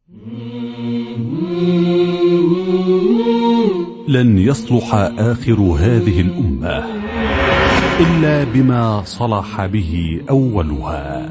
لن يصلح آخر هذه الأمة إلا بما صلح به أولها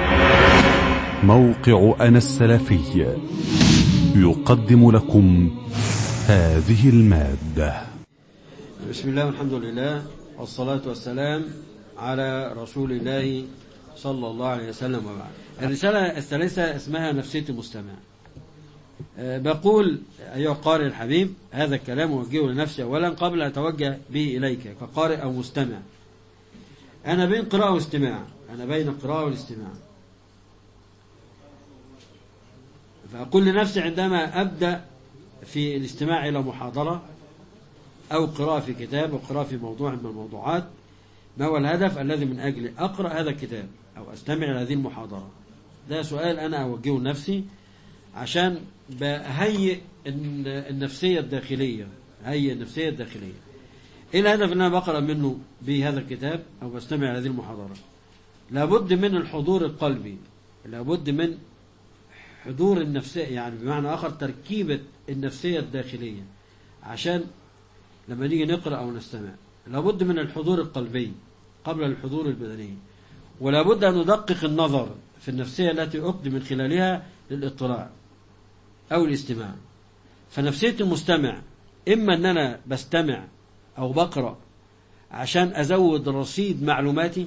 موقع أنا السلفي يقدم لكم هذه المادة بسم الله والحمد لله والصلاة والسلام على رسول الله صلى الله عليه وسلم وبعد الرسالة الثالثة اسمها نفسية المستمع أه بقول أيها القارئ الحبيب هذا الكلام أوجهه لنفسي أولا قبل أن أتوجه به إليك كقارئ أو مستمع أنا بين قراءة واستماع أنا بين القراءة والاستماع فأقول لنفسي عندما أبدأ في الاستماع إلى محاضرة أو قراءة في كتاب أو قراءة في موضوع من الموضوعات ما هو الهدف الذي من أجله أقرأ هذا الكتاب أو أستمع إلى هذه المحاضرة ده سؤال أنا أوجهه لنفسي عشان بهيئ النفسية الداخلية هيئ النفسية الداخلية إيه الهدف اللي أنا بقرأ منه بهذا الكتاب أو بستمع إلى هذه المحاضرة لابد من الحضور القلبي لابد من حضور النفسية يعني بمعنى آخر تركيبة النفسية الداخلية عشان لما نيجي نقرأ أو نستمع لابد من الحضور القلبي قبل الحضور البدني ولابد أن ندقق النظر في النفسية التي أقدم من خلالها للإطلاع أو الاستماع فنفسية المستمع إما أن أنا بستمع أو بقرأ عشان أزود رصيد معلوماتي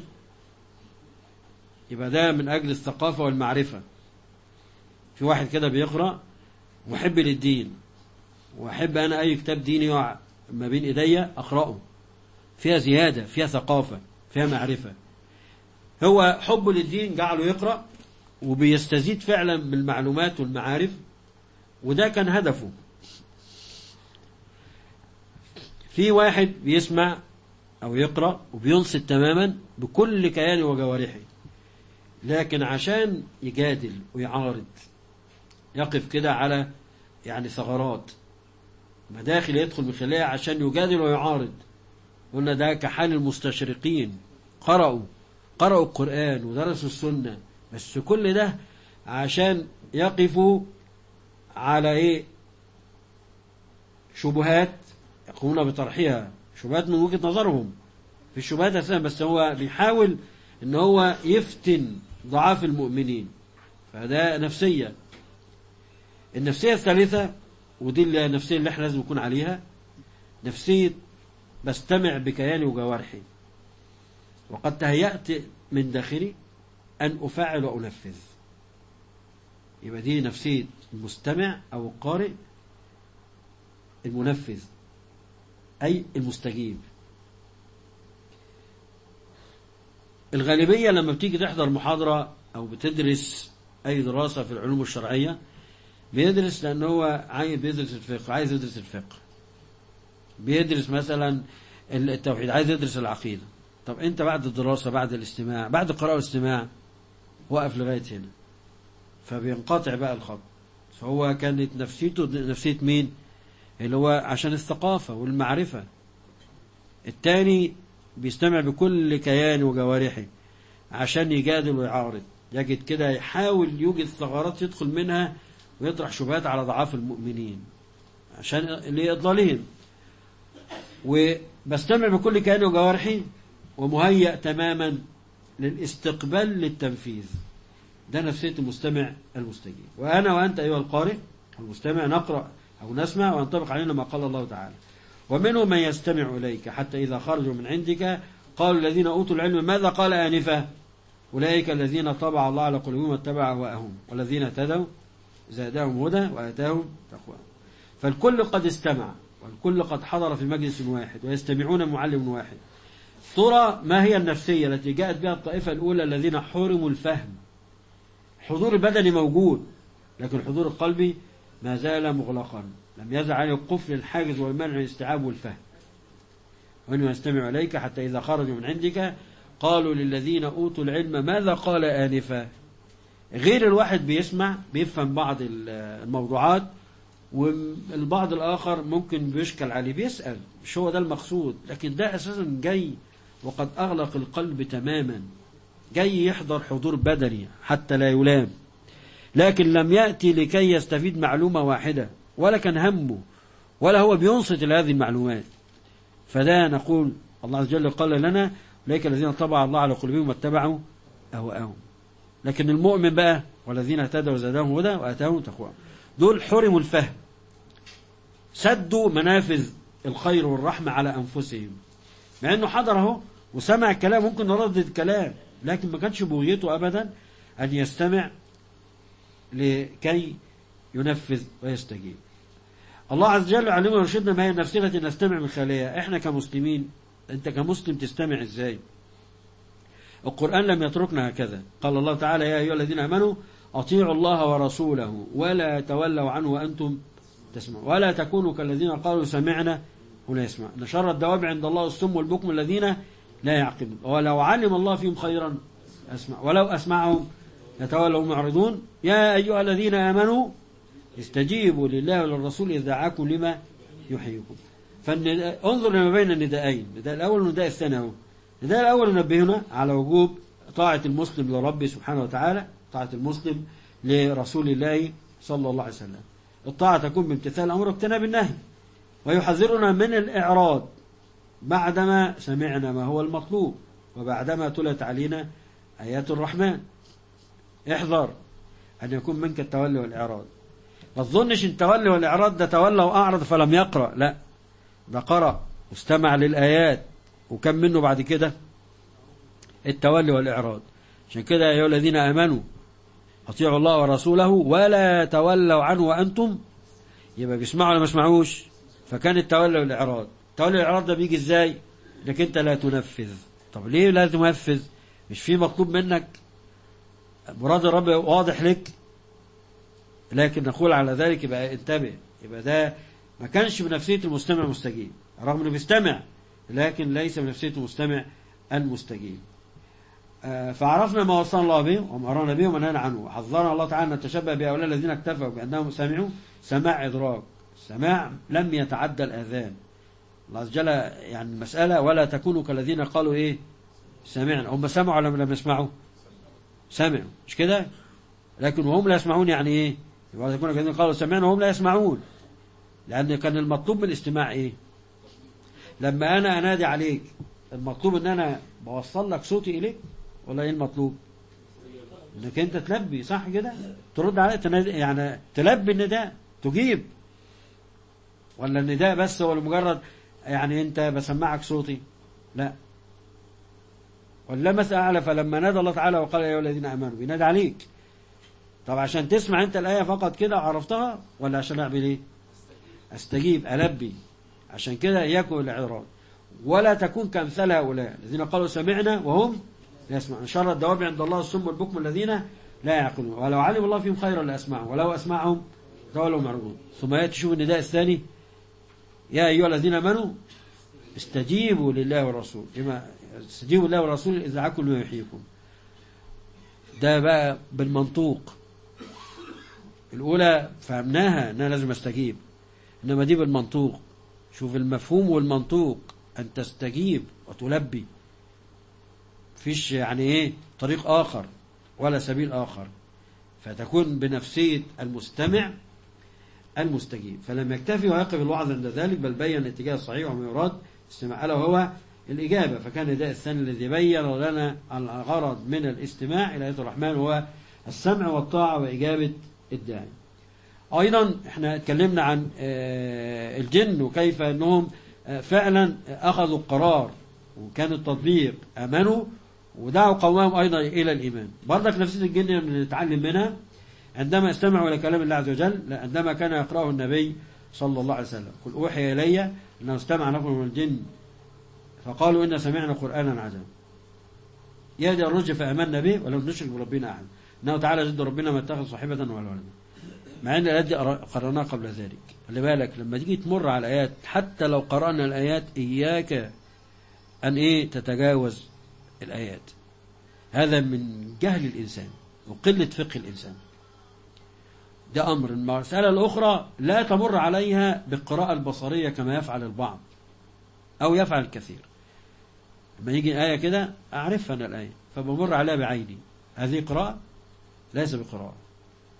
يبقى ده من أجل الثقافة والمعرفة في واحد كده بيقرأ محب للدين وأحب أنا أي كتاب ديني يقع ما بين إيديا أقرأه فيها زيادة فيها ثقافة فيها معرفة هو حبه للدين جعله يقرأ وبيستزيد فعلا بالمعلومات والمعارف وده كان هدفه في واحد بيسمع أو يقرأ وبينصت تماما بكل كيانه وجوارحه لكن عشان يجادل ويعارض يقف كده على يعني ثغرات مداخل يدخل من خلالها عشان يجادل ويعارض قلنا ده كحال المستشرقين قرأوا قرأوا القرآن ودرسوا السنة بس كل ده عشان يقفوا على ايه شبهات يقومون بطرحها شبهات من وجهة نظرهم في الشبهات أساسا بس هو بيحاول ان هو يفتن ضعاف المؤمنين فده نفسية النفسية الثالثة ودي النفسية اللي احنا لازم نكون عليها نفسية بستمع بكياني وجوارحي وقد تهيأت من داخلي أن أفعل وأنفذ يبقى دي نفسية المستمع أو القارئ المنفذ أي المستجيب الغالبية لما بتيجي تحضر محاضرة أو بتدرس أي دراسة في العلوم الشرعية بيدرس لأن هو عايز بيدرس الفقه عايز يدرس الفقه بيدرس مثلا التوحيد عايز يدرس العقيدة طب أنت بعد الدراسة بعد الاستماع بعد القراءة والاستماع وقف لغاية هنا فبينقطع بقى الخط فهو كانت نفسيته نفسية مين اللي هو عشان الثقافة والمعرفة التاني بيستمع بكل كيان وجوارحه عشان يجادل ويعارض يجد كده يحاول يوجد ثغرات يدخل منها ويطرح شبهات على ضعاف المؤمنين عشان لإضلالهم وبستمع بكل كيان وجوارحي ومهيأ تماما للاستقبال للتنفيذ ده نفسية المستمع المستجيب وأنا وأنت أيها القارئ المستمع نقرأ أو نسمع وينطبق علينا ما قال الله تعالى ومنهم من يستمع إليك حتى إذا خرجوا من عندك قالوا الذين أوتوا العلم ماذا قال آنفا أولئك الذين طبع الله على قلوبهم واتبع أهواءهم والذين اهتدوا زادهم هدى وآتاهم تقوى فالكل قد استمع والكل قد حضر في مجلس واحد ويستمعون معلم واحد ترى ما هي النفسية التي جاءت بها الطائفة الأولى الذين حرموا الفهم الحضور البدني موجود لكن الحضور القلبي ما زال مغلقا لم يزل عليه القفل الحاجز والمنع الاستيعاب والفهم وإنما يستمع إليك حتى إذا خرجوا من عندك قالوا للذين أوتوا العلم ماذا قال آنفا غير الواحد بيسمع بيفهم بعض الموضوعات والبعض الآخر ممكن بيشكل عليه بيسأل مش هو ده المقصود لكن ده أساسا جاي وقد أغلق القلب تماما جاي يحضر حضور بدني حتى لا يلام لكن لم يأتي لكي يستفيد معلومة واحدة ولا كان همه ولا هو بينصت لهذه المعلومات فده نقول الله عز وجل قال لنا أولئك الذين طبع الله على قلوبهم واتبعوا أهواءهم لكن المؤمن بقى والذين اهتدوا وزادهم هدى وآتاهم تقوى دول حرموا الفهم سدوا منافذ الخير والرحمة على أنفسهم مع أنه حضر اهو وسمع الكلام ممكن يردد الكلام لكن ما كانش بغيته أبدا أن يستمع لكي ينفذ ويستجيب الله عز وجل علمنا ورشدنا ما هي النفس التي نستمع من خلالها احنا كمسلمين انت كمسلم تستمع ازاي القرآن لم يتركنا هكذا قال الله تعالى يا أيها الذين آمنوا أطيعوا الله ورسوله ولا تولوا عنه وأنتم تسمعون ولا تكونوا كالذين قالوا سمعنا ولا يسمع إن شر الدواب عند الله السم والبكم الذين لا يعقلون ولو علم الله فيهم خيرا أسمع ولو أسمعهم يتولوا معرضون يا أيها الذين آمنوا استجيبوا لله وللرسول إذا دعاكم لما يحييكم فالنداء انظر لما بين النداءين النداء الأول والنداء الثاني اهو النداء الأول ينبهنا على وجوب طاعة المسلم لربه سبحانه وتعالى طاعة المسلم لرسول الله صلى الله عليه وسلم الطاعة تكون بامتثال الأمر واجتناب النهي ويحذرنا من الإعراض بعدما سمعنا ما هو المطلوب وبعدما تلت علينا آيات الرحمن احذر أن يكون منك التولي والإعراض ما تظنش التولي والإعراض ده تولى وأعرض فلم يقرأ لا ده قرأ واستمع للآيات وكم منه بعد كده التولي والإعراض عشان كده يا أيها الذين آمنوا أطيعوا الله ورسوله ولا تولوا عنه وأنتم يبقى بيسمعوا ولا ما يسمعوش فكان التولي والإعراض التولي والإعراض ده بيجي إزاي إنك أنت لا تنفذ طب ليه لا تنفذ مش في مطلوب منك مراد الرب واضح لك لكن نقول على ذلك يبقى انتبه يبقى ده ما كانش بنفسية المستمع المستجيب رغم انه بيستمع لكن ليس بنفسية المستمع المستجيب آه، فعرفنا ما وصلنا الله به وأمرنا به ومنهانا عنه حذرنا الله تعالى أن نتشبه بهؤلاء الذين اكتفوا بأنهم سمعوا سماع إدراك سماع لم يتعدى الأذان الله عز وجل يعني المسألة ولا تكونوا كالذين قالوا إيه سمعنا هم سمعوا ولا لم يسمعوا سمعوا مش كده لكن وهم لا يسمعون يعني إيه يبقى يكون كالذين قالوا سمعنا وهم لا يسمعون لأن كان المطلوب من الاستماع إيه لما أنا أنادي عليك المطلوب أن أنا بوصل لك صوتي إليك ولا إيه المطلوب انك انت تلبي صح كده ترد عليه تنادي يعني تلبي النداء تجيب ولا النداء بس هو مجرد يعني انت بسمعك صوتي لا ولا مثل اعلى فلما نادى الله تعالى وقال يا ايها الذين امنوا بينادي عليك طب عشان تسمع انت الايه فقط كده وعرفتها ولا عشان اعمل ايه استجيب البي عشان كده يكون الاعراض ولا تكون كامثال هؤلاء الذين قالوا سمعنا وهم لا يسمعون شر الدواب عند الله السم والبكم الذين لا يعقلون ولو علم الله فيهم خيرا لاسمعهم ولو اسمعهم تولوا معرضون ثم ياتي شوف النداء الثاني يا ايها الذين امنوا استجيبوا لله والرسول لما استجيبوا لله والرسول اذا دعاكم لما يحييكم ده بقى بالمنطوق الاولى فهمناها انها لازم استجيب انما دي بالمنطوق شوف المفهوم والمنطوق ان تستجيب وتلبي فيش يعني ايه طريق اخر ولا سبيل اخر فتكون بنفسية المستمع المستجيب فلم يكتفي ويقف الوعظ عند ذلك بل بين الاتجاه الصحيح وما يراد استماع له هو الإجابة فكان النداء الثاني الذي بين لنا الغرض من الاستماع إلى آية الرحمن هو السمع والطاعة وإجابة الداعي أيضا احنا اتكلمنا عن الجن وكيف أنهم فعلا أخذوا القرار وكان التطبيق أمنوا ودعوا قومهم أيضا إلى الإيمان برضك نفسية الجن نتعلم منها عندما استمعوا إلى كلام الله عز وجل عندما كان يقرأه النبي صلى الله عليه وسلم قل أوحي إلي أنه استمع نفر من الجن فقالوا إن سمعنا قرآنا عجبا يهدي الرشد فآمنا به ولم نشرك بربنا أحد إنه تعالى جد ربنا ما اتخذ صاحبة ولا ولدا مع أن الآيات دي قرأناها قبل ذلك خلي بالك لما تيجي تمر على الآيات حتى لو قرأنا الآيات إياك أن إيه تتجاوز الآيات هذا من جهل الإنسان وقلة فقه الإنسان ده أمر المسألة الأخرى لا تمر عليها بالقراءة البصرية كما يفعل البعض أو يفعل الكثير لما يجي آية كده أعرفها أنا الآية فبمر عليها بعيني هذه قراءة ليس بقراءة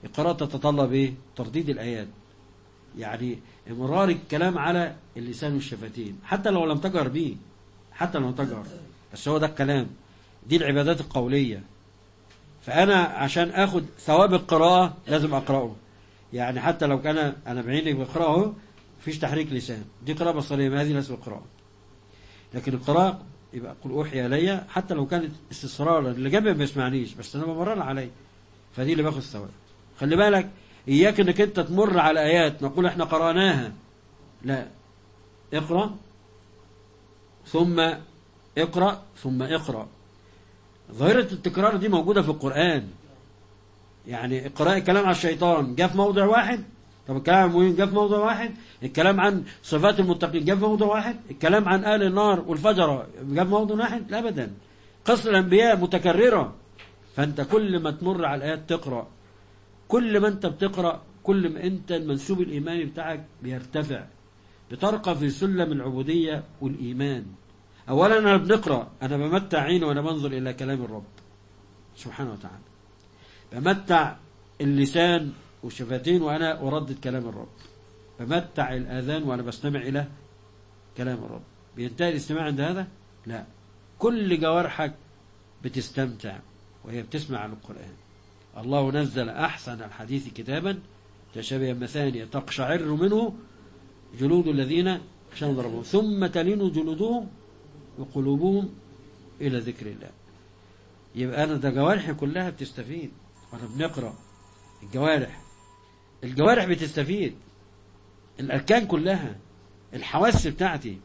القراءة تتطلب ايه ترديد الآيات يعني امرار الكلام على اللسان والشفتين حتى لو لم تجهر به حتى لو لم تجهر بس هو ده الكلام دي العبادات القولية فأنا عشان أخد ثواب القراءة لازم أقرأه يعني حتى لو كان أنا بعيني بقرأه مفيش تحريك لسان دي قراءة بصرية ما هذه ليست قراءة لكن القراءة يبقى قل أوحي إلي حتى لو كانت استسرارا اللي جنبي ما بيسمعنيش بس أنا بمرر عليه فدي اللي باخد ثواب خلي بالك إياك إنك أنت تمر على آيات نقول إحنا قرأناها لا اقرأ ثم اقرأ ثم اقرأ ظاهرة التكرار دي موجودة في القرآن يعني قراءة الكلام على الشيطان جاء في موضع واحد طب الكلام عن المؤمنين جاء في موضع واحد الكلام عن صفات المتقين جاء في موضع واحد الكلام عن أهل النار والفجرة جاء في موضع واحد لا أبدا قصة الأنبياء متكررة فأنت كل ما تمر على الآيات تقرأ كل ما أنت بتقرأ كل ما أنت المنسوب الإيماني بتاعك بيرتفع بترقى في سلم العبودية والإيمان أولا أنا بنقرأ أنا بمتع عيني وأنا بنظر إلى كلام الرب سبحانه وتعالى بمتع اللسان والشفتين وأنا أردد كلام الرب بمتع الآذان وأنا بستمع إلى كلام الرب بينتهي الاستماع عند هذا لا كل جوارحك بتستمتع وهي بتسمع عن القرآن الله نزل أحسن الحديث كتابا تشابه مثانية تقشعر منه جلود الذين خشوا ربهم ثم تلين جلودهم وقلوبهم إلى ذكر الله يبقى أنا ده جوارحي كلها بتستفيد وأنا بنقرأ الجوارح الجوارح بتستفيد الأركان كلها الحواس بتاعتي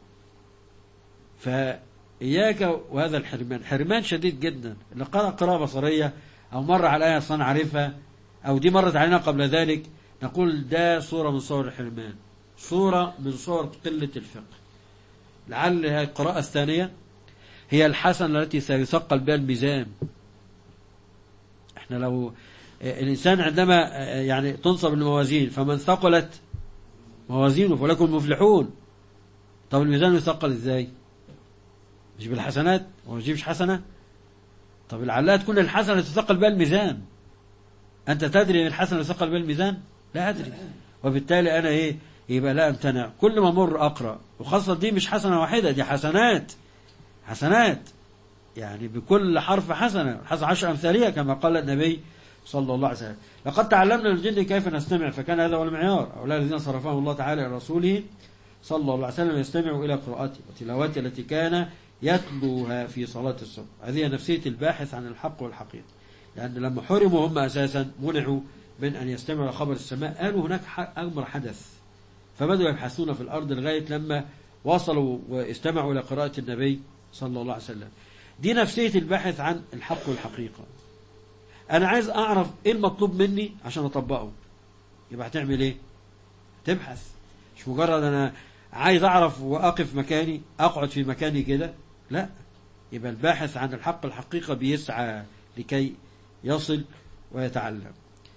فإياك وهذا الحرمان حرمان شديد جدا اللي قرأ قراءة بصرية أو مر على آية أصلا عارفها أو دي مرت علينا قبل ذلك نقول ده صورة من صور الحرمان صورة من صور قلة الفقه لعل هذه القراءة الثانية هي الحسنة التي سيثقل بها الميزان احنا لو الإنسان عندما يعني تنصب الموازين فمن ثقلت موازينه فلكم المفلحون طب الميزان يثقل ازاي مش بالحسنات هو ما يجيبش حسنة طب لعلها تكون الحسنة تثقل بها الميزان أنت تدري أن الحسنة تثقل بها الميزان لا أدري وبالتالي أنا إيه يبقى لا امتنع كل ما مر أقرأ وخاصة دي مش حسنة واحدة دي حسنات حسنات يعني بكل حرف حسنة حسن عشر أمثالية كما قال النبي صلى الله عليه وسلم لقد تعلمنا من الجن كيف نستمع فكان هذا هو المعيار أولئك الذين صرفهم الله تعالى إلى رسوله صلى الله عليه وسلم يستمعوا إلى قراءته وتلاوته التي كان يتلوها في صلاة الصبح هذه نفسية الباحث عن الحق والحقيقة لأن لما حرموا هم أساسا منعوا من أن يستمعوا إلى خبر السماء قالوا هناك أمر حدث فبدأوا يبحثون في الأرض لغاية لما وصلوا واستمعوا إلى قراءة النبي صلى الله عليه وسلم دي نفسية الباحث عن الحق والحقيقة أنا عايز أعرف إيه المطلوب مني عشان أطبقه يبقى هتعمل إيه تبحث مش مجرد أنا عايز أعرف وأقف مكاني أقعد في مكاني كده لا يبقى الباحث عن الحق الحقيقة بيسعى لكي يصل ويتعلم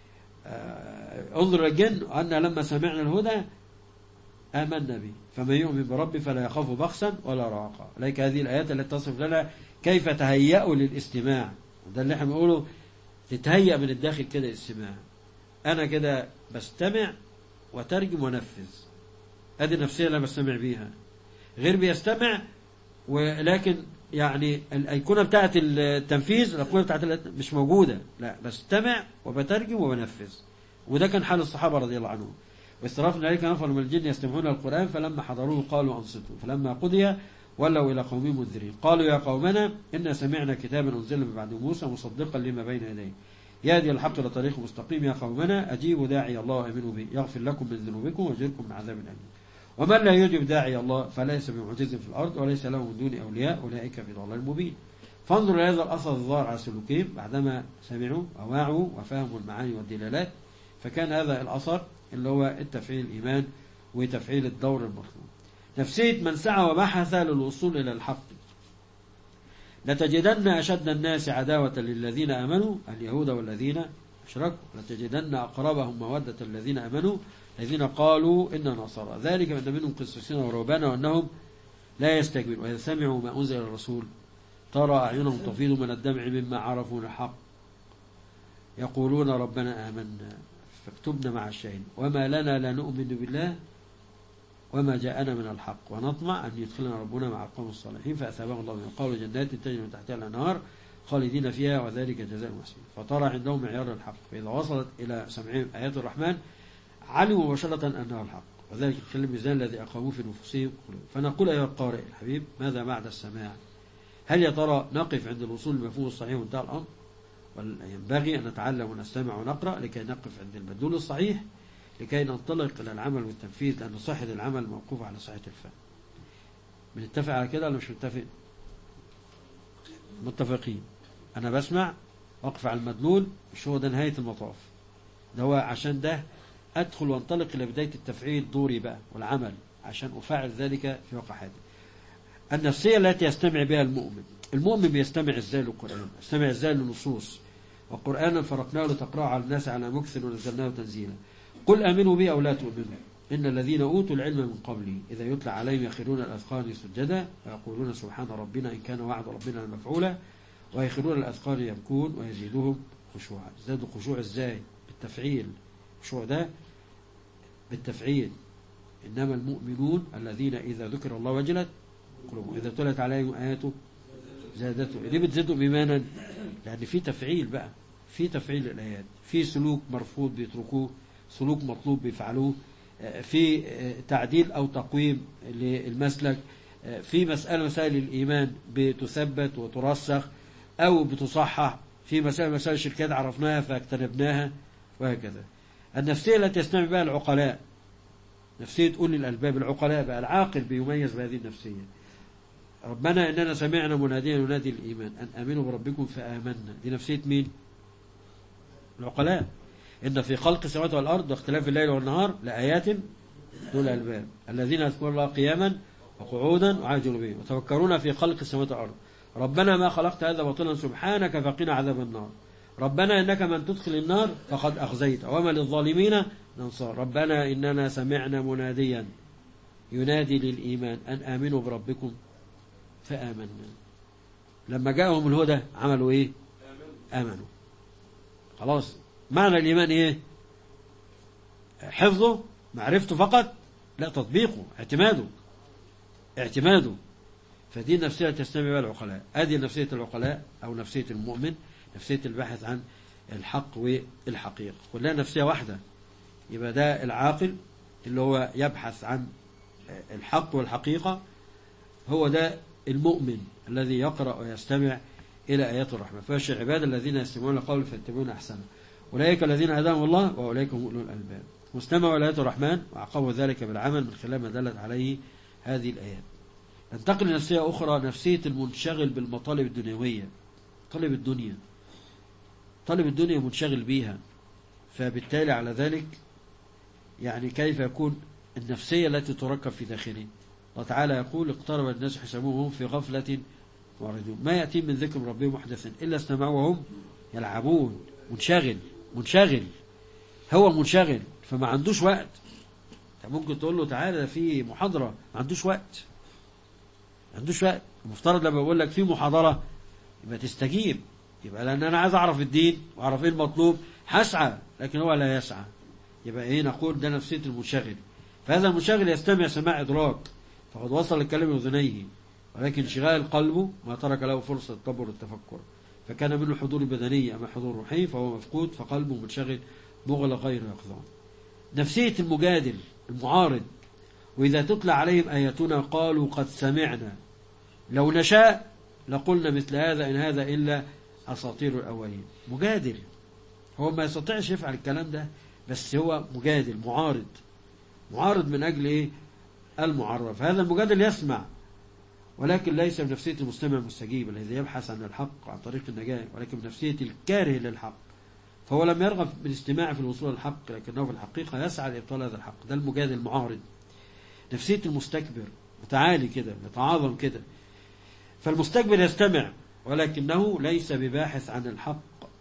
انظر الجن أن لما سمعنا الهدى آمنا به فمن يؤمن بربي فلا يخاف بخسا ولا رهقا لك هذه الآيات التي تصف لنا كيف تهيأوا للاستماع ده اللي احنا بنقوله تتهيأ من الداخل كده الاستماع أنا كده بستمع وترجم ونفذ هذه النفسية اللي بستمع بيها غير بيستمع ولكن يعني الأيقونة بتاعت التنفيذ الأيقونة بتاعت مش موجودة لا بستمع وبترجم وبنفذ وده كان حال الصحابة رضي الله عنهم واسترافنا عليك نفر من الجن يستمعون القرآن فلما حضروه قالوا أنصتوا فلما قضي ولوا إلى قومهم منذرين قالوا يا قومنا إنا سمعنا كتابا أنزل من بعد موسى مصدقا لما بين يديه يهدي الحق لطريق مستقيم يا قومنا أجيبوا داعي الله وأمنوا به يغفر لكم من ذنوبكم ويجركم من عذاب أليم ومن لا يجب داعي الله فليس بمعجز في الأرض وليس له من دون أولياء أولئك في ضلال مبين فانظروا إلى هذا الأثر الظاهر على سلوكهم بعدما سمعوا وواعوا وفهموا المعاني والدلالات فكان هذا الأثر اللي هو التفعيل الإيمان وتفعيل الدور المطلوب نفسية من سعى وبحث للوصول إلى الحق لتجدن أشد الناس عداوة للذين آمنوا اليهود والذين أشركوا لتجدن أقربهم مودة الذين آمنوا الذين قالوا إن نصارى ذلك بأن منهم قسيسين ورهبانا وأنهم لا يستكبرون وإذا سمعوا ما أنزل الرسول ترى أعينهم تفيض من الدمع مما عرفوا الحق يقولون ربنا آمنا فاكتبنا مع الشاهدين وما لنا لا نؤمن بالله وما جاءنا من الحق ونطمع أن يدخلنا ربنا مع القوم الصالحين فأثابهم الله من قول جنات تجري من تحتها الأنهار خالدين فيها وذلك جزاء المحسنين فطرى عندهم معيار الحق فإذا وصلت إلى سمعهم آيات الرحمن علموا مباشرة أنه الحق وذلك خلال الميزان الذي أقاموه في نفوسهم فنقول أيها القارئ الحبيب ماذا بعد السماع هل يا ترى نقف عند الوصول للمفهوم الصحيح وانتهى الأمر ينبغي أن نتعلم ونستمع ونقرأ لكي نقف عند المدلول الصحيح لكي ننطلق إلى العمل والتنفيذ لأن صحة العمل موقوفة على صحة الفهم بنتفق على كده ولا مش متفق متفقين أنا بسمع وأقف على المدلول مش هو ده نهاية المطاف ده هو عشان ده أدخل وانطلق إلى بداية التفعيل دوري بقى والعمل عشان أفعل ذلك في واقع حياتي النفسية التي يستمع بها المؤمن المؤمن بيستمع ازاي للقرآن يستمع ازاي للنصوص وقرآنا فرقناه لتقرأه على الناس على مكث ونزلناه تنزيلا قل آمنوا بي أو لا تؤمنوا إن الذين أوتوا العلم من قبلي إذا يتلى عليهم يخرون الأذقان سجدا ويقولون سبحان ربنا إن كان وعد ربنا مفعولا ويخرون الأذقان يبكون ويزيدهم خشوعا ازدادوا خشوع ازاي بالتفعيل خشوع ده بالتفعيل إنما المؤمنون الذين إذا ذكر الله وجلت قلوبهم إذا تلت عليهم آياته زادته ليه بتزيدوا إيمانا لأن في تفعيل بقى في تفعيل الآيات في سلوك مرفوض بيتركوه سلوك مطلوب بيفعلوه في تعديل أو تقويم للمسلك في مسألة مسائل الإيمان بتثبت وترسخ أو بتصحح في مسائل مسائل الشركات عرفناها فاجتنبناها وهكذا النفسية التي يستمع بها العقلاء نفسية أولي الألباب العقلاء بقى العاقل بيميز بهذه النفسية ربنا إننا سمعنا مناديا ينادي الإيمان أن آمنوا بربكم فآمنا دي نفسية مين العقلاء إن في خلق السماوات والأرض واختلاف الليل والنهار لآيات دول الألباب الذين يذكرون الله قياما وقعودا وعلى جنوبهم وتفكرون في خلق السماوات والأرض ربنا ما خلقت هذا باطلا سبحانك فقنا عذاب النار ربنا إنك من تدخل النار فقد أخزيت وما للظالمين ننصار ربنا إننا سمعنا مناديا ينادي للإيمان أن آمنوا بربكم فآمنا لما جاءهم الهدى عملوا إيه آمنوا خلاص معنى الإيمان إيه حفظه معرفته فقط لا تطبيقه اعتماده اعتماده فدي النفسية تستمع بها العقلاء هذه نفسية العقلاء أو نفسية المؤمن نفسية الباحث عن الحق والحقيقة كلها نفسية واحدة يبقى ده العاقل اللي هو يبحث عن الحق والحقيقة هو ده المؤمن الذي يقرأ ويستمع إلى آيات الرحمة فاش العباد الذين يستمعون القول فيتبعون أحسنه أولئك الذين هداهم الله وأولئك هم أولو الألباب واستمعوا إلى آيات الرحمن وعقبوا ذلك بالعمل من خلال ما دلت عليه هذه الآيات ننتقل لنفسية أخرى نفسية المنشغل بالمطالب الدنيوية طالب الدنيا طالب الدنيا منشغل بيها فبالتالي على ذلك يعني كيف يكون النفسية التي تركب في داخله الله تعالى يقول اقترب الناس حسابهم في غفلة معرضون ما يأتي من ذكر ربهم محدث إلا استمعوا وهم يلعبون منشغل منشغل هو منشغل فما عندوش وقت انت ممكن تقول له تعالى في محاضرة ما عندوش وقت ما عندوش وقت المفترض لما بقول لك في محاضرة يبقى تستجيب يبقى لأن أنا عايز أعرف الدين وأعرف إيه المطلوب هسعى لكن هو لا يسعى يبقى إيه نقول ده نفسية المنشغل فهذا المنشغل يستمع سماع إدراك فقد وصل الكلام أذنيه ولكن انشغال قلبه ما ترك له فرصة التدبر والتفكر فكان منه حضور بدني أما حضور روحي فهو مفقود فقلبه منشغل مغلق غير يقظان نفسية المجادل المعارض وإذا تتلى عليهم آياتنا قالوا قد سمعنا لو نشاء لقلنا مثل هذا إن هذا إلا أساطير الأولين مجادل هو ما يستطيعش يفعل الكلام ده بس هو مجادل معارض معارض من أجل إيه المعرف هذا المجادل يسمع ولكن ليس بنفسية المستمع المستجيب الذي يبحث عن الحق عن طريق النجاة ولكن بنفسية الكاره للحق فهو لم يرغب بالاستماع في الوصول للحق لكنه في الحقيقة يسعى لإبطال هذا الحق ده المجادل المعارض نفسية المستكبر متعالي كده متعاظم كده فالمستكبر يستمع ولكنه ليس بباحث عن الحق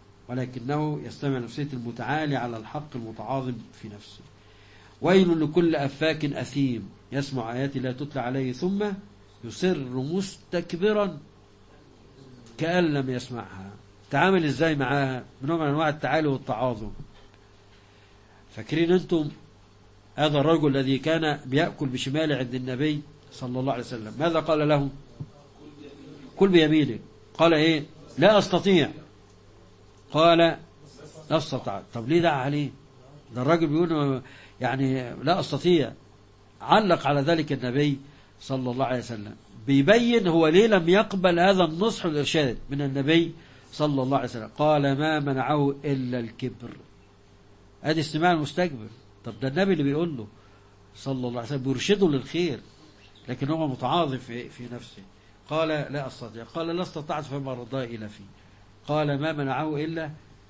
ولكنه يستمع نفسية المتعالي على الحق المتعاظم في نفسه ويل لكل أفاك أثيم يسمع آياتي لا تتلى عليه ثم يصر مستكبرا كأن لم يسمعها تعامل ازاي معاها بنوع من انواع التعالي والتعاظم فاكرين أنتم هذا الرجل الذي كان بيأكل بشماله عند النبي صلى الله عليه وسلم ماذا قال له كل بيمينك قال ايه لا استطيع قال لا استطيع طب ليه دعا عليه ده الراجل بيقول يعني لا استطيع علق على ذلك النبي صلى الله عليه وسلم بيبين هو ليه لم يقبل هذا النصح والإرشاد من النبي صلى الله عليه وسلم قال ما منعه إلا الكبر ادي استماع المستكبر طب ده النبي اللي بيقول له صلى الله عليه وسلم بيرشده للخير لكن هو متعاظم في, في نفسه قال لا استطيع قال لا استطعت فما رضاه الى فيه قال ما منعه الا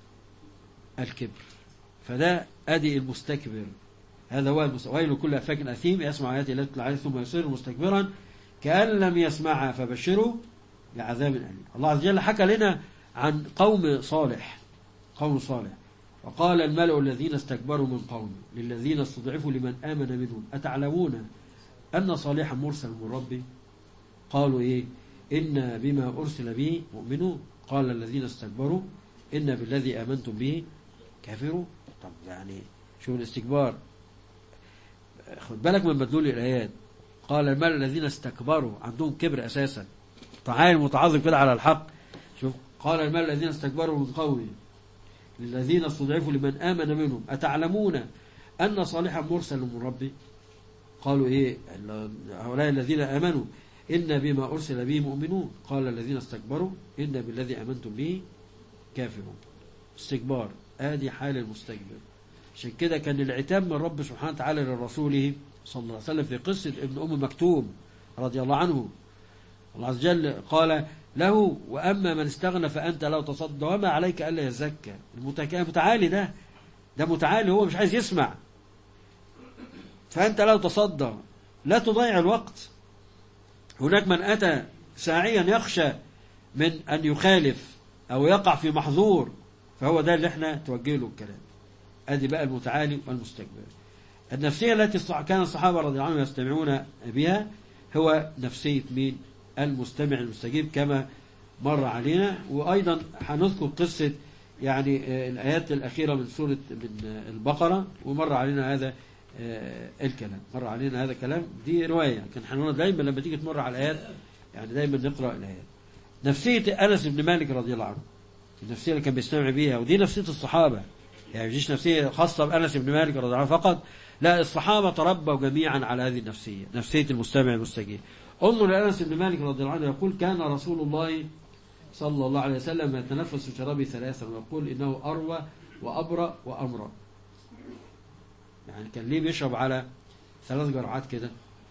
الكبر فده ادي المستكبر هذا هو المست... ويل كل افاك اثيم يسمع ايات الله تتلى عليه ثم يصير مستكبرا كان لم يسمعها فبشره بعذاب اليم الله عز وجل حكى لنا عن قوم صالح قوم صالح وقال الملأ الذين استكبروا من قومه للذين استضعفوا لمن آمن منهم أتعلمون أن صالحا مرسل من ربي قالوا إيه إن بما أرسل به مؤمنون قال الذين استكبروا إن بالذي آمنتم به كافروا طب يعني شو الاستكبار خد بالك من مدلول الآيات قال الملأ الذين استكبروا عندهم كبر أساسا تعالى متعظم كده على الحق شوف قال الملأ الذين استكبروا من قومه للذين استضعفوا لمن آمن منهم أتعلمون أن صالحا مرسل من ربي قالوا إيه هؤلاء الذين آمنوا إن بما أرسل به مؤمنون قال الذين استكبروا إن بالذي آمنتم به كافرون استكبار آدي حال المستكبر عشان كده كان العتاب من رب سبحانه وتعالى لرسوله صلى الله عليه وسلم في قصة ابن أم مكتوم رضي الله عنه الله عز وجل قال له وأما من استغنى فأنت لا تصدى وما عليك ألا يزكى المتعالي ده ده متعالي هو مش عايز يسمع فأنت لا تصدى لا تضيع الوقت هناك من أتى ساعيا يخشى من أن يخالف أو يقع في محظور فهو ده اللي احنا توجه له الكلام ادي بقى المتعالي والمستكبر النفسية التي كان الصحابة رضي الله عنهم يستمعون بها هو نفسية مين المستمع المستجيب كما مر علينا وأيضا هنذكر قصة يعني الآيات الأخيرة من سورة من البقرة ومر علينا هذا الكلام مر علينا هذا الكلام دي رواية كان حنونا دايما لما تيجي تمر على الآيات يعني دايما نقرأ الآيات نفسية أنس بن مالك رضي الله عنه النفسية اللي كان بيستمع بيها ودي نفسية الصحابة يعني مش نفسية خاصة بأنس بن مالك رضي الله عنه فقط لا الصحابة تربوا جميعا على هذه النفسية نفسية المستمع المستجيب انظر لأنس بن مالك رضي الله عنه يقول كان رسول الله صلى الله عليه وسلم يتنفس شرابي ثلاثا ويقول إنه أروى وأبرأ وأمرأ يعني كان ليه بيشرب على ثلاث جرعات كده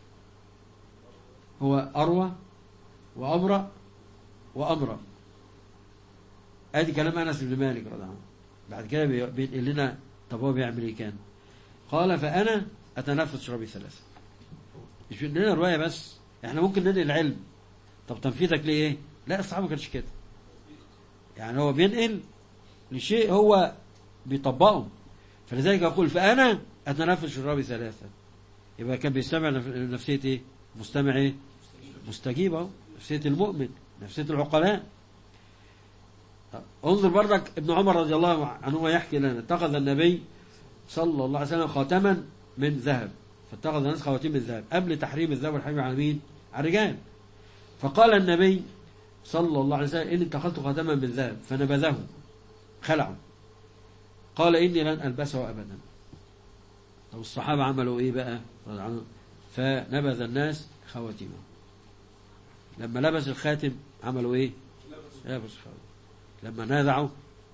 هو أروى وأبرأ وأمرأ ادي كلام انس بن مالك رضي الله عنه بعد كده بينقل لنا طب هو بيعمل ايه كان قال فانا اتنفس شرابي ثلاثه مش لنا روايه بس احنا ممكن ننقل العلم طب تنفيذك ليه ايه لا الصحابه ما كانش كده يعني هو بينقل لشيء هو بيطبقه فلذلك يقول فانا اتنفس شرابي ثلاثه يبقى كان بيستمع نفسيه ايه مستمع ايه مستجيب اهو نفسيه المؤمن نفسيه العقلاء انظر بردك ابن عمر رضي الله عنه يحكي لنا اتخذ النبي صلى الله عليه وسلم خاتما من ذهب فاتخذ الناس خواتيم من ذهب قبل تحريم الذهب والحريم على مين؟ على الرجال فقال النبي صلى الله عليه وسلم إني اتخذت خاتما من ذهب فنبذه خلعه قال إني لن ألبسه أبدا طب الصحابة عملوا إيه بقى فنبذ الناس خواتيمه لما لبس الخاتم عملوا إيه لبس خواتم لما نازعوا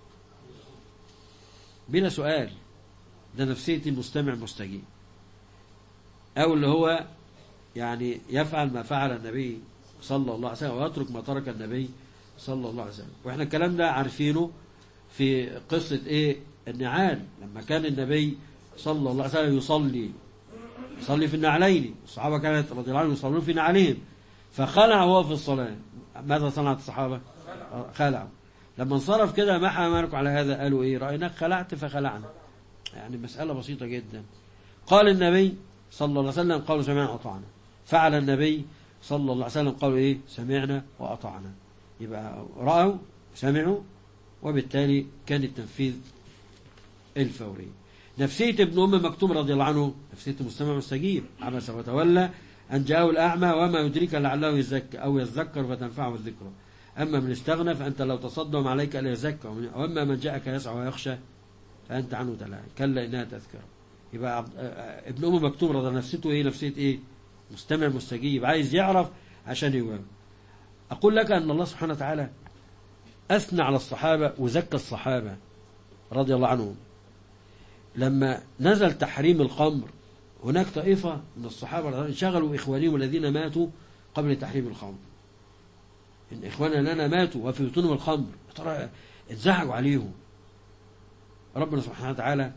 بلا سؤال ده نفسية المستمع مستجيب أو اللي هو يعني يفعل ما فعل النبي صلى الله عليه وسلم ويترك ما ترك النبي صلى الله عليه وسلم واحنا الكلام ده عارفينه في قصة ايه النعال لما كان النبي صلى الله عليه وسلم يصلي يصلي في النعلين الصحابة كانت رضي الله عنهم يصلون في نعلهم فخلع وهو في الصلاة ماذا صنعت الصحابة خلعوا لما انصرف كده ما حملكم على هذا قالوا ايه رأيناك خلعت فخلعنا يعني مسألة بسيطة جدا قال النبي صلى الله عليه وسلم قالوا سمعنا وأطعنا فعل النبي صلى الله عليه وسلم قالوا ايه سمعنا وأطعنا يبقى رأوا سمعوا وبالتالي كان التنفيذ الفوري نفسية ابن أم مكتوم رضي الله عنه نفسية مستمع مستجيب عبس وتولى أن جاءه الأعمى وما يدريك لعله يزكى أو يذكر فتنفعه الذكرى أما من استغنى فأنت لو تصدم عليك ألا يزكى وأما من جاءك يسعى ويخشى فأنت عنه تلاهي كلا إنها تذكرة يبقى عبد- آه، ابن أم مكتوم رضي الله عنه نفسيته إيه نفسية إيه مستمع مستجيب عايز يعرف عشان يجاوب أقول لك أن الله سبحانه وتعالى أثنى على الصحابة وزكى الصحابة رضي الله عنهم لما نزل تحريم الخمر هناك طائفة من الصحابة رضي الله عنهم انشغلوا إخوانهم الذين ماتوا قبل تحريم الخمر إن إخواننا لنا ماتوا وفي بطونهم الخمر يا ترى اتزعجوا عليهم ربنا سبحانه وتعالى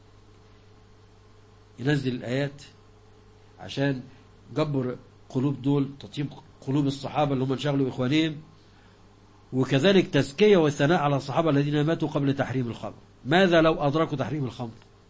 ينزل الآيات عشان جبر قلوب دول تطيب قلوب الصحابة اللي هم انشغلوا بإخوانهم وكذلك تزكية والثناء على الصحابة الذين ماتوا قبل تحريم الخمر ماذا لو أدركوا تحريم الخمر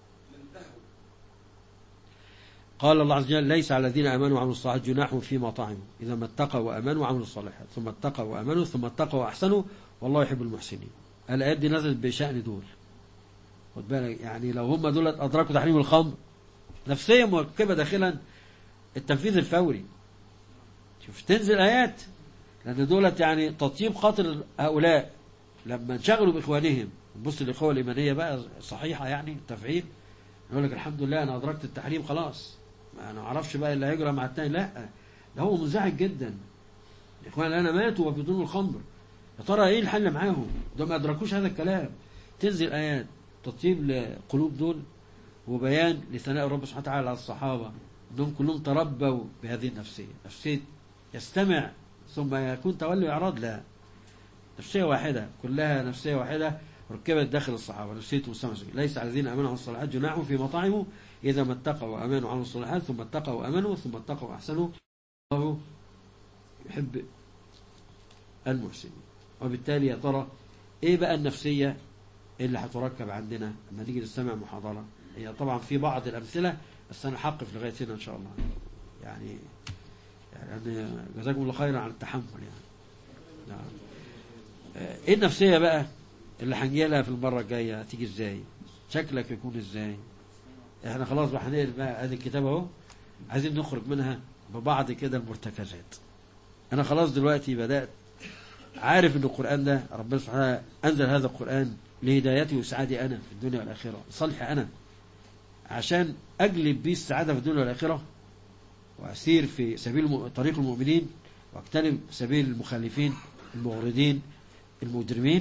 قال الله عز وجل ليس على الذين امنوا وعملوا الصالحات جناح فيما طعموا اذا ما اتقوا وامنوا وعملوا الصالحات ثم اتقوا وامنوا ثم اتقوا واحسنوا والله يحب المحسنين الايات دي نزلت بشان دول خد بالك يعني لو هم دول ادركوا تحريم الخمر نفسيا مركبه داخلا التنفيذ الفوري شوف تنزل ايات لان دولت يعني تطيب خاطر هؤلاء لما انشغلوا باخوانهم نبص للاخوه الايمانيه بقى صحيحه يعني التفعيل يقول لك الحمد لله انا ادركت التحريم خلاص ما انا ما اعرفش بقى اللي هيجرى مع التاني لا ده هو منزعج جدا الاخوان اللي انا ماتوا وبدون الخمر يا ترى ايه الحل معاهم ده ما ادركوش هذا الكلام تنزل ايات تطيب لقلوب دول وبيان لثناء الرب سبحانه وتعالى على الصحابه انهم كلهم تربوا بهذه النفسيه نفسيه يستمع ثم يكون تولي اعراض لا نفسيه واحده كلها نفسيه واحده ركبت داخل الصحابة نفسية مستمع ليس على الذين آمنوا الصالحات جناح في مطاعمه إذا ما اتقوا وآمنوا وعملوا الصالحات ثم اتقوا وآمنوا ثم اتقوا وأحسنوا الله يحب المحسنين وبالتالي يا ترى إيه بقى النفسية اللي هتركب عندنا لما نيجي نستمع محاضرة هي طبعا في بعض الأمثلة بس أنا حقف لغاية هنا إن شاء الله يعني يعني جزاكم الله خيرا على التحمل يعني نعم. ايه النفسية بقى اللي هنجي لها في المرة الجاية هتيجي ازاي شكلك يكون ازاي احنا خلاص بقى هنقل بقى ادي الكتاب اهو عايزين نخرج منها ببعض كده المرتكزات انا خلاص دلوقتي بدأت عارف ان القرآن ده ربنا سبحانه انزل هذا القرآن لهدايتي وسعادي انا في الدنيا والاخرة صالحي انا عشان اجلب بيه السعادة في الدنيا والاخرة واسير في سبيل طريق المؤمنين واجتنب سبيل المخالفين المغردين المجرمين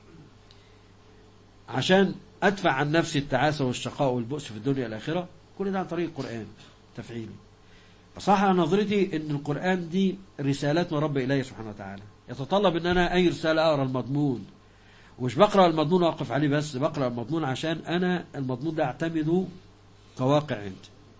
عشان ادفع عن نفسي التعاسة والشقاء والبؤس في الدنيا والآخرة كل ده عن طريق القرآن تفعيلي فصح على نظرتي ان القرآن دي رسالات من رب إلي سبحانه وتعالى يتطلب ان انا اي رسالة اقرا المضمون ومش بقرا المضمون واقف عليه بس بقرا المضمون عشان انا المضمون ده اعتمده كواقع عندي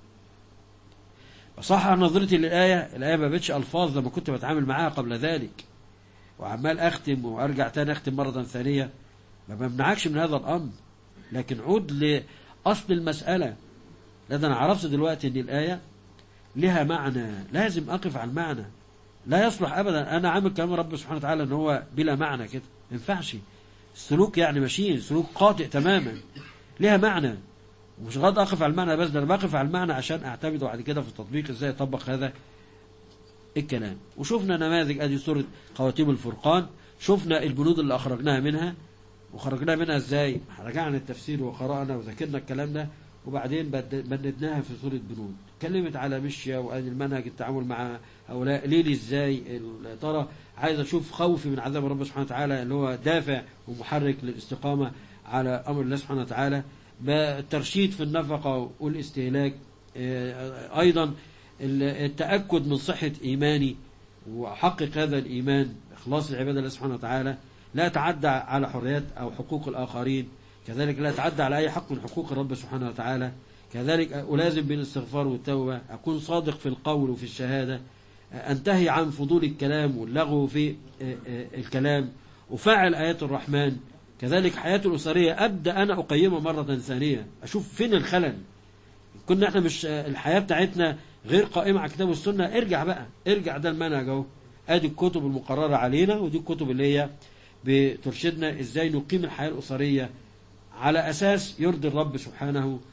فصح على نظرتي للآية الآية ما بقتش ألفاظ لما كنت بتعامل معاها قبل ذلك وعمال أختم وأرجع تاني أختم مرة ثانية ما بمنعكش من هذا الأمر لكن عود لأصل المسألة لأن أنا عرفت دلوقتي أن الآية لها معنى لازم أقف على المعنى لا يصلح أبدا أنا عامل كلام رب سبحانه وتعالى أن هو بلا معنى كده ما ينفعش السلوك يعني ماشيين سلوك قاطع تماما لها معنى ومش غلط أقف على المعنى بس ده أنا بقف على المعنى عشان أعتمد بعد كده في التطبيق إزاي أطبق هذا الكلام وشفنا نماذج ادي سوره خواتيم الفرقان شفنا البنود اللي اخرجناها منها وخرجناها منها ازاي رجعنا التفسير وقرانا وذاكرنا الكلام ده وبعدين بندناها في سوره بنود اتكلمت على مشيا وادي المنهج التعامل مع هؤلاء ليلي ازاي يا ترى عايز اشوف خوفي من عذاب رب سبحانه وتعالى اللي هو دافع ومحرك للاستقامه على امر الله سبحانه وتعالى الترشيد في النفقه والاستهلاك ايضا التأكد من صحة إيماني وأحقق هذا الإيمان إخلاص العبادة لله سبحانه وتعالى لا أتعدى على حريات أو حقوق الآخرين كذلك لا أتعدى على أي حق من حقوق الرب سبحانه وتعالى كذلك ألازم بالاستغفار والتوبة أكون صادق في القول وفي الشهادة أنتهي عن فضول الكلام واللغو في الكلام أفعل آيات الرحمن كذلك حياتي الأسرية أبدأ أنا أقيمها مرة ثانية أشوف فين الخلل كنا احنا مش الحياة بتاعتنا غير قائمة على كتاب السنة ارجع بقى ارجع ده المنهج اهو ادي الكتب المقررة علينا ودي الكتب اللي هي بترشدنا ازاي نقيم الحياة الأسرية على أساس يرضي الرب سبحانه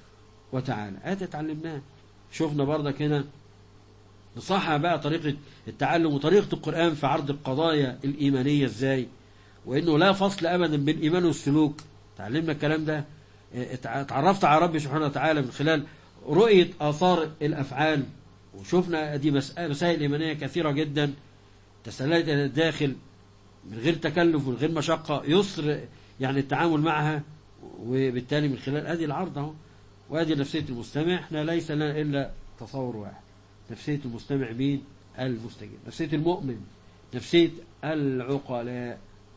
وتعالى ادي اتعلمناه شفنا برضك هنا نصحح بقى طريقة التعلم وطريقة القرآن في عرض القضايا الإيمانية ازاي وانه لا فصل ابدا بين الايمان والسلوك تعلمنا الكلام ده اتعرفت على ربي سبحانه وتعالى من خلال رؤية آثار الأفعال وشفنا دي مسائل إيمانية كثيرة جدا تسللت إلى الداخل من غير تكلف ومن غير مشقة يسر يعني التعامل معها وبالتالي من خلال ادي العرض اهو وادي نفسية المستمع احنا ليس لنا إلا تصور واحد نفسية المستمع مين المستجيب نفسية المؤمن نفسية العقلاء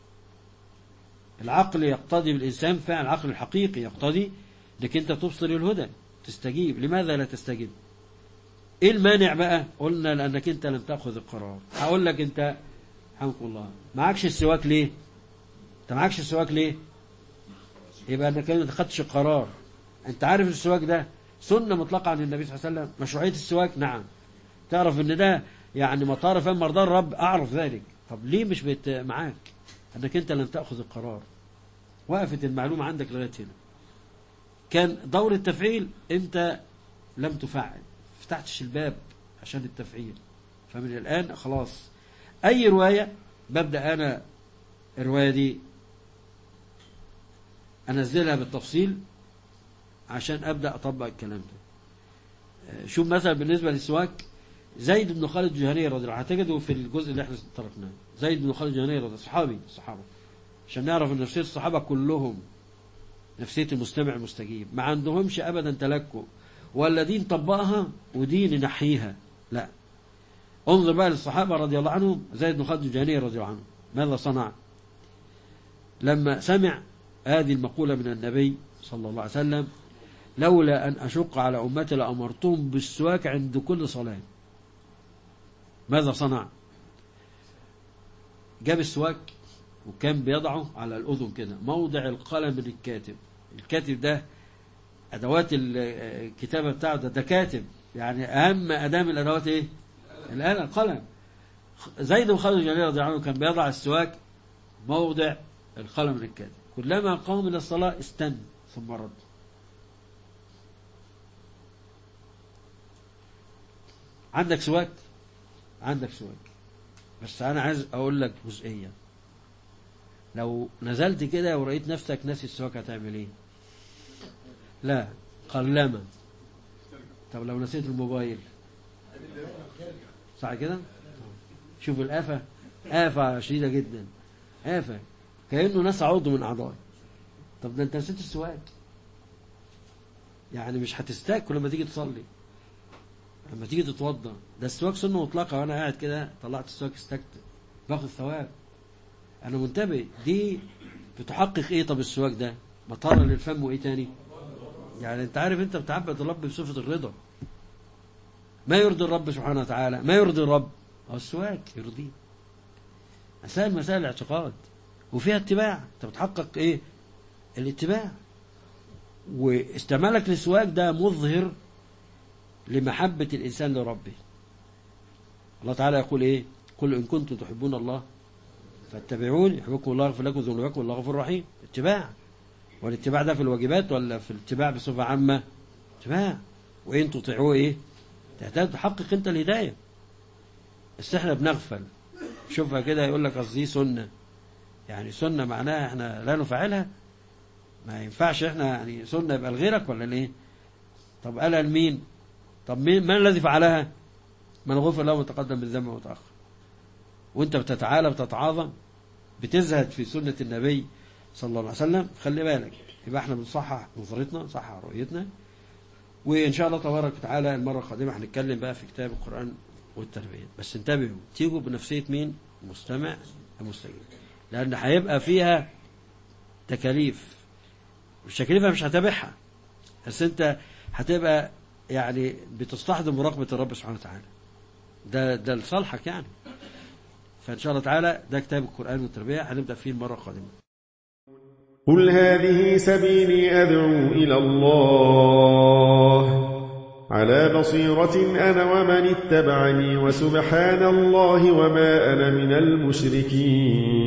العقل يقتضي بالإنسان فعل العقل الحقيقي يقتضي انك انت تبصر الهدى تستجيب لماذا لا تستجيب ايه المانع بقى قلنا لانك انت لم تاخذ القرار هقول لك انت حمكم الله معكش السواك ليه انت معكش السواك ليه يبقى انك ما خدتش القرار انت عارف السواك ده سنة مطلقة عن النبي صلى الله عليه وسلم مشروعية السواك نعم تعرف ان ده يعني مطار فهم مرضى الرب اعرف ذلك طب ليه مش بت معاك انك انت لم تأخذ القرار وقفت المعلومة عندك لغاية هنا كان دور التفعيل انت لم تفعل فتحتش الباب عشان التفعيل فمن الآن خلاص أي رواية ببدأ أنا الرواية دي أنزلها بالتفصيل عشان أبدأ أطبق الكلام ده شوف مثلا بالنسبة للسواك زيد بن خالد الجهني رضي الله عنه هتجده في الجزء اللي احنا تركناه زيد بن خالد الجهني رضي الله صحابي الصحابة عشان نعرف ان نفسية الصحابة كلهم نفسية المستمع المستجيب ما عندهمش أبدا تلكؤ ولا دين طبقها ودين نحيها لا انظر بقى للصحابة رضي الله عنهم زيد بن خالد الجهني رضي الله عنه ماذا صنع لما سمع هذه المقولة من النبي صلى الله عليه وسلم لولا أن أشق على أمتي لأمرتهم بالسواك عند كل صلاة ماذا صنع جاب السواك وكان بيضعه على الأذن كده موضع القلم من الكاتب الكاتب ده أدوات الكتابة بتاعه ده, ده كاتب يعني أهم أداة من الأدوات إيه الآن القلم زيد بن خالد الجليل رضي الله عنه كان بيضع السواك موضع القلم من الكاتب كلما قام إلى الصلاة استنى ثم رد عندك سواك عندك سواك بس أنا عايز أقول لك جزئية لو نزلت كده ورأيت نفسك ناسي السواك هتعمل ايه لا قلما طب لو نسيت الموبايل صح كده شوف الآفة آفة شديدة جدا آفة كأنه ناس عضو من أعضائي طب ده انت نسيت السواك يعني مش هتستاك لما تيجي تصلي لما تيجي تتوضى ده السواك سنة مطلقة وانا قاعد كده طلعت السواك استكت باخد ثواب انا منتبه دي بتحقق ايه طب السواك ده مطار للفم وايه تاني يعني انت عارف انت بتعبد الرب بصفة الرضا ما يرضي الرب سبحانه وتعالى ما يرضي الرب هو السواك يرضيه مسائل مسائل الاعتقاد وفيها اتباع انت بتحقق ايه الاتباع واستعمالك للسواك ده مظهر لمحبة الإنسان لربه الله تعالى يقول إيه قل إن كنتم تحبون الله فاتبعون يحبكم الله يغفر لكم ذنوبكم الله غفور رحيم اتباع والاتباع ده في الواجبات ولا في الاتباع بصفة عامة اتباع وإن تطيعوه إيه تحتاج تحقق أنت الهداية بس احنا بنغفل شوفها كده يقول لك قصدي سنة يعني سنة معناها احنا لا نفعلها ما ينفعش احنا يعني سنة يبقى لغيرك ولا ليه طب قالها لمين طب مين من الذي فعلها من غفر له متقدم بالذنب ومتأخر وانت بتتعالى بتتعاظم بتزهد في سنة النبي صلى الله عليه وسلم خلي بالك يبقى احنا بنصحح نظرتنا نصحح رؤيتنا وان شاء الله تبارك وتعالى المرة القادمة هنتكلم بقى في كتاب القرآن والتربية بس انتبهوا تيجوا بنفسية مين مستمع المستجيب لأن هيبقى فيها تكاليف والتكاليف مش هتابعها بس انت هتبقى يعني بتستحضر مراقبة الرب سبحانه وتعالى ده ده لصالحك يعني فإن شاء الله تعالى ده كتاب القرآن والتربية هنبدأ فيه المرة القادمة قل هذه سبيلي أدعو إلى الله على بصيرة أنا ومن اتبعني وسبحان الله وما أنا من المشركين